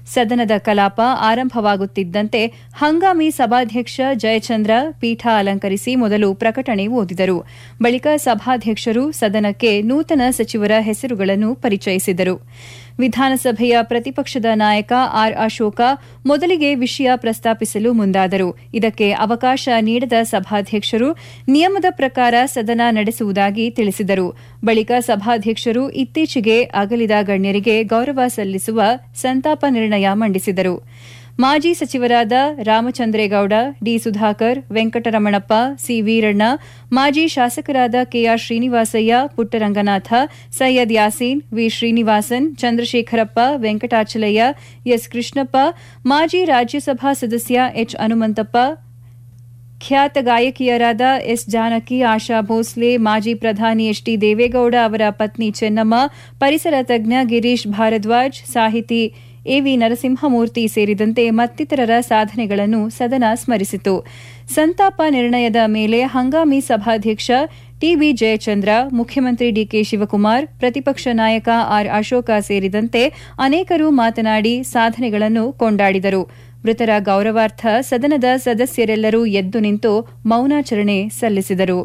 ಸದನದ ಕಲಾಪ ಆರಂಭವಾಗುತ್ತಿದ್ದಂತೆ ಹಂಗಾಮಿ ಸಭಾಧ್ಯಕ್ಷ ಜಯಚಂದ್ರ ಪೀಠ ಅಲಂಕರಿಸಿ ಮೊದಲು ಪ್ರಕಟಣೆ ಓದಿದರು ಬಳಿಕ ಸಭಾಧ್ಯಕ್ಷರು ಸದನಕ್ಕೆ ನೂತನ ಸಚಿವರ ಹೆಸರುಗಳನ್ನು ಪರಿಚಯಿಸಿದರು ವಿಧಾನಸಭೆಯ ಪ್ರತಿಪಕ್ಷದ ನಾಯಕ ಆರ್ ಅಶೋಕ ಮೊದಲಿಗೆ ವಿಷಯ ಪ್ರಸ್ತಾಪಿಸಲು ಮುಂದಾದರು ಇದಕ್ಕೆ ಅವಕಾಶ ನೀಡದ ಸಭಾಧ್ಯಕ್ಷರು ನಿಯಮದ ಪ್ರಕಾರ ಸದನ ನಡೆಸುವುದಾಗಿ ತಿಳಿಸಿದರು ಬಳಿಕ ಸಭಾಧ್ಯಕ್ಷರು ಇತ್ತೀಚೆಗೆ ಅಗಲಿದ ಗಣ್ಯರಿಗೆ ಗೌರವ ಸಲ್ಲಿಸುವ ಸಂತಾಪ ನಿರ್ಣಯ ಮಂಡಿಸಿದರು ಮಾಜಿ ಸಚಿವರಾದ ರಾಮಚಂದ್ರೇಗೌಡ ಡಿ ಸುಧಾಕರ್ ವೆಂಕಟರಮಣಪ್ಪ ಸಿ ವೀರಣ್ಣ ಮಾಜಿ ಶಾಸಕರಾದ K R Srinivasaiah Puttaranganatha Syed Yaseen V Srinivasan Chandrashekarappa Venkatachalaiah S Krishnappa ಮಾಜಿ ರಾಜ್ಯಸಭಾ ಸದಸ್ಯ ಎಚ್ ಹನುಮಂತಪ್ಪ ಖ್ಯಾತ ಗಾಯಕಿಯರಾದ ಎಸ್ ಜಾನಕಿ ಆಶಾ ಭೋಸ್ಲೆ ಮಾಜಿ ಪ್ರಧಾನಿ ಎಚ್ ಡಿ ದೇವೇಗೌಡ ಅವರ ಪತ್ನಿ ಚೆನ್ನಮ್ಮ ಪರಿಸರ ತಜ್ಞ ಗಿರೀಶ್ ಭಾರದ್ವಾಜ್ ಸಾಹಿತಿ ಎವಿ ನರಸಿಂಹಮೂರ್ತಿ ಸೇರಿದಂತೆ ಮತ್ತಿತರರ ಸಾಧನೆಗಳನ್ನು ಸದನ ಸ್ಮರಿಸಿತು ಸಂತಾಪ ನಿರ್ಣಯದ ಮೇಲೆ ಹಂಗಾಮಿ ಸಭಾಧ್ಯಕ್ಷ ಟಿಬಿ ಜಯಚಂದ್ರ ಮುಖ್ಯಮಂತ್ರಿ ಡಿಕೆ ಶಿವಕುಮಾರ್ ಪ್ರತಿಪಕ್ಷ ನಾಯಕ ಆರ್ ಅಶೋಕ ಸೇರಿದಂತೆ ಅನೇಕರು ಮಾತನಾಡಿ ಸಾಧನೆಗಳನ್ನು ಕೊಂಡಾಡಿದರು ಮೃತರ ಗೌರವಾರ್ಥ ಸದನದ ಸದಸ್ಯರೆಲ್ಲರೂ ಎದ್ದು ನಿಂತು ಮೌನಾಚರಣೆ ಸಲ್ಲಿಸಿದರು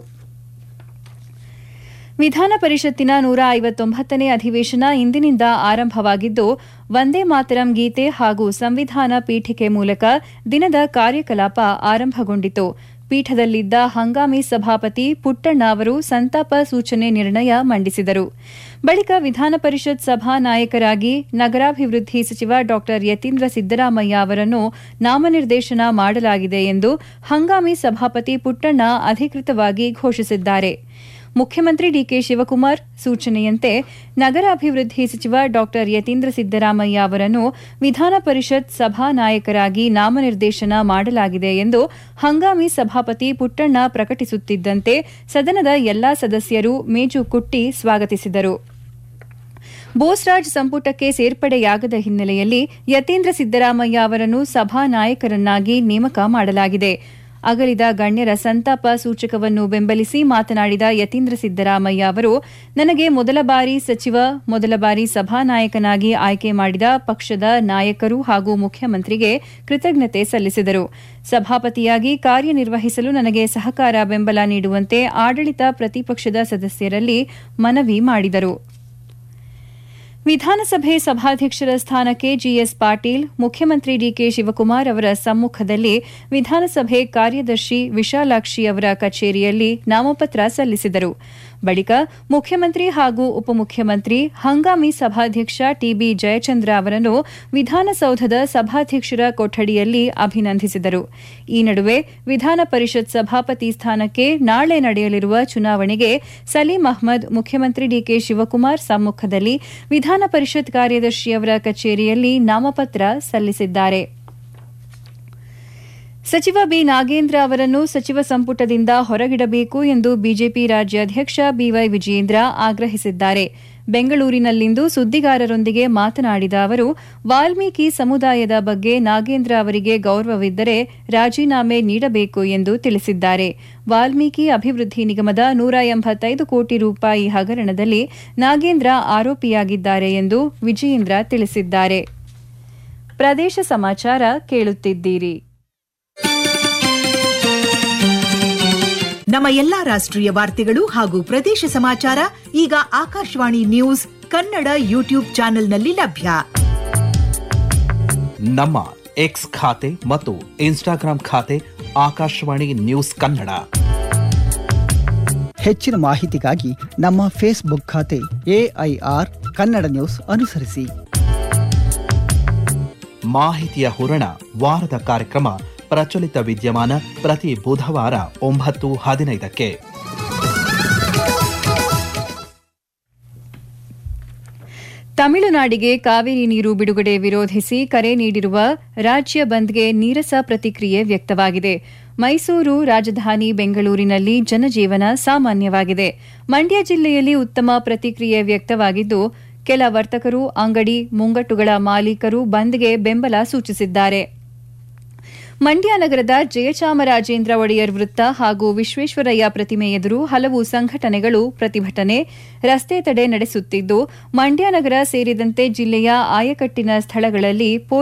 ವಿಧಾನ ಪರಿಷತ್ತಿನ ನೂರ ಐವತ್ತೊಂಬತ್ತನೇ ಅಧಿವೇಶನ ಇಂದಿನಿಂದ ಆರಂಭವಾಗಿದ್ದು ವಂದೇ ಮಾತರಂ ಗೀತೆ ಹಾಗೂ ಸಂವಿಧಾನ ಪೀಠಿಕೆ ಮೂಲಕ ದಿನದ ಕಾರ್ಯಕಲಾಪ ಆರಂಭಗೊಂಡಿತು ಪೀಠದಲ್ಲಿದ್ದ ಹಂಗಾಮಿ ಸಭಾಪತಿ ಪುಟ್ಟಣ್ಣ ಅವರು ಸಂತಾಪ ಸೂಚನೆ ನಿರ್ಣಯ ಮಂಡಿಸಿದರು ಬಳಿಕ ವಿಧಾನ ಪರಿಷತ್ ಸಭಾ ನಾಯಕರಾಗಿ ನಗರಾಭಿವೃದ್ಧಿ ಸಚಿವ ಡಾ ಯತೀಂದ್ರ ಸಿದ್ದರಾಮಯ್ಯ ಅವರನ್ನು ನಾಮನಿರ್ದೇಶನ ಮಾಡಲಾಗಿದೆ ಎಂದು ಹಂಗಾಮಿ ಸಭಾಪತಿ ಪುಟ್ಟಣ್ಣ ಅಧಿಕೃತವಾಗಿ ಘೋಷಿಸಿದ್ದಾರೆ ಮುಖ್ಯಮಂತ್ರಿ ಡಿಕೆ ಶಿವಕುಮಾರ್ ಸೂಚನೆಯಂತೆ ನಗರಾಭಿವೃದ್ಧಿ ಸಚಿವ ಡಾ ಯತೀಂದ್ರ ಸಿದ್ದರಾಮಯ್ಯ ಅವರನ್ನು ವಿಧಾನ ಪರಿಷತ್ ಸಭಾ ನಾಯಕರಾಗಿ ನಾಮನಿರ್ದೇಶನ ಮಾಡಲಾಗಿದೆ ಎಂದು ಹಂಗಾಮಿ ಸಭಾಪತಿ ಪುಟ್ಟಣ್ಣ ಪ್ರಕಟಿಸುತ್ತಿದ್ದಂತೆ ಸದನದ ಎಲ್ಲಾ ಸದಸ್ಯರು ಮೇಜು ಕುಟ್ಟಿ ಸ್ವಾಗತಿಸಿದರು ಬೋಸ್ರಾಜ್ ಸಂಪುಟಕ್ಕೆ ಸೇರ್ಪಡೆಯಾಗದ ಹಿನ್ನೆಲೆಯಲ್ಲಿ ಯತೀಂದ್ರ ಸಿದ್ದರಾಮಯ್ಯ ಅವರನ್ನು ಸಭಾ ನಾಯಕರನ್ನಾಗಿ ನೇಮಕ ಮಾಡಲಾಗಿದೆ ಅಗಲಿದ ಗಣ್ಯರ ಸಂತಾಪ ಸೂಚಕವನ್ನು ಬೆಂಬಲಿಸಿ ಮಾತನಾಡಿದ ಯತೀಂದ್ರ ಸಿದ್ದರಾಮಯ್ಯ ಅವರು ನನಗೆ ಮೊದಲ ಬಾರಿ ಸಚಿವ ಮೊದಲ ಬಾರಿ ಸಭಾನಾಯಕನಾಗಿ ಆಯ್ಕೆ ಮಾಡಿದ ಪಕ್ಷದ ನಾಯಕರು ಹಾಗೂ ಮುಖ್ಯಮಂತ್ರಿಗೆ ಕೃತಜ್ಞತೆ ಸಲ್ಲಿಸಿದರು ಸಭಾಪತಿಯಾಗಿ ಕಾರ್ಯನಿರ್ವಹಿಸಲು ನನಗೆ ಸಹಕಾರ ಬೆಂಬಲ ನೀಡುವಂತೆ ಆಡಳಿತ ಪ್ರತಿಪಕ್ಷದ ಸದಸ್ಯರಲ್ಲಿ ಮನವಿ ಮಾಡಿದರು ವಿಧಾನಸಭೆ ಸಭಾಧ್ಯಕ್ಷರ ಸ್ಥಾನಕ್ಕೆ ಜಿಎಸ್ ಪಾಟೀಲ್ ಮುಖ್ಯಮಂತ್ರಿ ಡಿಕೆ ಶಿವಕುಮಾರ್ ಅವರ ಸಮ್ಮುಖದಲ್ಲಿ ವಿಧಾನಸಭೆ ಕಾರ್ಯದರ್ಶಿ ವಿಶಾಲಾಕ್ಷಿ ಅವರ ಕಚೇರಿಯಲ್ಲಿ ನಾಮಪತ್ರ ಸಲ್ಲಿಸಿದರು ಬಳಿಕ ಮುಖ್ಯಮಂತ್ರಿ ಹಾಗೂ ಉಪಮುಖ್ಯಮಂತ್ರಿ ಹಂಗಾಮಿ ಸಭಾಧ್ಯಕ್ಷ ಟಿಬಿ ಜಯಚಂದ್ರ ಅವರನ್ನು ವಿಧಾನಸೌಧದ ಸಭಾಧ್ಯಕ್ಷರ ಕೊಠಡಿಯಲ್ಲಿ ಅಭಿನಂದಿಸಿದರು ಈ ನಡುವೆ ವಿಧಾನ ಪರಿಷತ್ ಸಭಾಪತಿ ಸ್ಥಾನಕ್ಕೆ ನಾಳೆ ನಡೆಯಲಿರುವ ಚುನಾವಣೆಗೆ ಸಲೀಂ ಅಹ್ಮದ್ ಮುಖ್ಯಮಂತ್ರಿ ಡಿಕೆ ಶಿವಕುಮಾರ್ ಸಮ್ಮುಖದಲ್ಲಿ ವಿಧಾನ ಪರಿಷತ್ ಕಾರ್ಯದರ್ಶಿಯವರ ಕಚೇರಿಯಲ್ಲಿ ನಾಮಪತ್ರ ಸಲ್ಲಿಸಿದ್ದಾರೆ ಸಚಿವ ಬಿ ನಾಗೇಂದ್ರ ಅವರನ್ನು ಸಚಿವ ಸಂಪುಟದಿಂದ ಹೊರಗಿಡಬೇಕು ಎಂದು ಬಿಜೆಪಿ ರಾಜ್ಯಾಧ್ಯಕ್ಷ ಬಿವೈ ವಿಜಯೇಂದ್ರ ಆಗ್ರಹಿಸಿದ್ದಾರೆ ಬೆಂಗಳೂರಿನಲ್ಲಿಂದು ಸುದ್ದಿಗಾರರೊಂದಿಗೆ ಮಾತನಾಡಿದ ಅವರು ವಾಲ್ಮೀಕಿ ಸಮುದಾಯದ ಬಗ್ಗೆ ನಾಗೇಂದ್ರ ಅವರಿಗೆ ಗೌರವವಿದ್ದರೆ ರಾಜೀನಾಮೆ ನೀಡಬೇಕು ಎಂದು ತಿಳಿಸಿದ್ದಾರೆ ವಾಲ್ಮೀಕಿ ಅಭಿವೃದ್ಧಿ ನಿಗಮದ ನೂರ ಎಂಬತ್ತೈದು ಕೋಟಿ ರೂಪಾಯಿ ಹಗರಣದಲ್ಲಿ ನಾಗೇಂದ್ರ ಆರೋಪಿಯಾಗಿದ್ದಾರೆ ಎಂದು ವಿಜಯೇಂದ್ರ ತಿಳಿಸಿದ್ದಾರೆ ಪ್ರದೇಶ ಸಮಾಚಾರ ಕೇಳುತ್ತಿದ್ದೀರಿ ನಮ್ಮ ಎಲ್ಲಾ ರಾಷ್ಟ್ರೀಯ ವಾರ್ತೆಗಳು ಹಾಗೂ ಪ್ರದೇಶ ಸಮಾಚಾರ ಈಗ ಆಕಾಶವಾಣಿ ನ್ಯೂಸ್ ಕನ್ನಡ ಯೂಟ್ಯೂಬ್ ಚಾನೆಲ್ನಲ್ಲಿ ಲಭ್ಯ ನಮ್ಮ ಎಕ್ಸ್ ಖಾತೆ ಮತ್ತು ಇನ್ಸ್ಟಾಗ್ರಾಂ ಖಾತೆ ಆಕಾಶವಾಣಿ ನ್ಯೂಸ್ ಕನ್ನಡ ಹೆಚ್ಚಿನ ಮಾಹಿತಿಗಾಗಿ ನಮ್ಮ ಫೇಸ್ಬುಕ್ ಖಾತೆ ಎಐಆರ್ ಕನ್ನಡ ನ್ಯೂಸ್ ಅನುಸರಿಸಿ ಮಾಹಿತಿಯ ಹೂರಣ ವಾರದ ಕಾರ್ಯಕ್ರಮ ಪ್ರಚಲಿತ ವಿದ್ಯಮಾನ ಪ್ರತಿ ಬುಧವಾರ ಒಂಬತ್ತು ಹದಿನೈದಕ್ಕೆ ತಮಿಳುನಾಡಿಗೆ ಕಾವೇರಿ ನೀರು ಬಿಡುಗಡೆ ವಿರೋಧಿಸಿ ಕರೆ ನೀಡಿರುವ ರಾಜ್ಯ ಬಂದ್ಗೆ ನೀರಸ ಪ್ರತಿಕ್ರಿಯೆ ವ್ಯಕ್ತವಾಗಿದೆ ಮೈಸೂರು ರಾಜಧಾನಿ ಬೆಂಗಳೂರಿನಲ್ಲಿ ಜನಜೀವನ ಸಾಮಾನ್ಯವಾಗಿದೆ ಮಂಡ್ಯ ಜಿಲ್ಲೆಯಲ್ಲಿ ಉತ್ತಮ ಪ್ರತಿಕ್ರಿಯೆ ವ್ಯಕ್ತವಾಗಿದ್ದು ಕೆಲ ವರ್ತಕರು ಅಂಗಡಿ ಮುಂಗಟ್ಟುಗಳ ಮಾಲೀಕರು ಬಂದ್ಗೆ ಬೆಂಬಲ ಸೂಚಿಸಿದ್ದಾರೆ ಮಂಡ್ಯ ನಗರದ ಜಯಚಾಮರಾಜೇಂದ್ರ ಒಡೆಯರ್ ವೃತ್ತ ಹಾಗೂ ವಿಶ್ವೇಶ್ವರಯ್ಯ ಪ್ರತಿಮೆ ಎದುರು ಹಲವು ಸಂಘಟನೆಗಳು ಪ್ರತಿಭಟನೆ ರಸ್ತೆ ತಡೆ ನಡೆಸುತ್ತಿದ್ದು ಮಂಡ್ಯ ನಗರ ಸೇರಿದಂತೆ ಜಿಲ್ಲೆಯ ಆಯಕಟ್ಟಿನ ಸ್ಥಳಗಳಲ್ಲಿ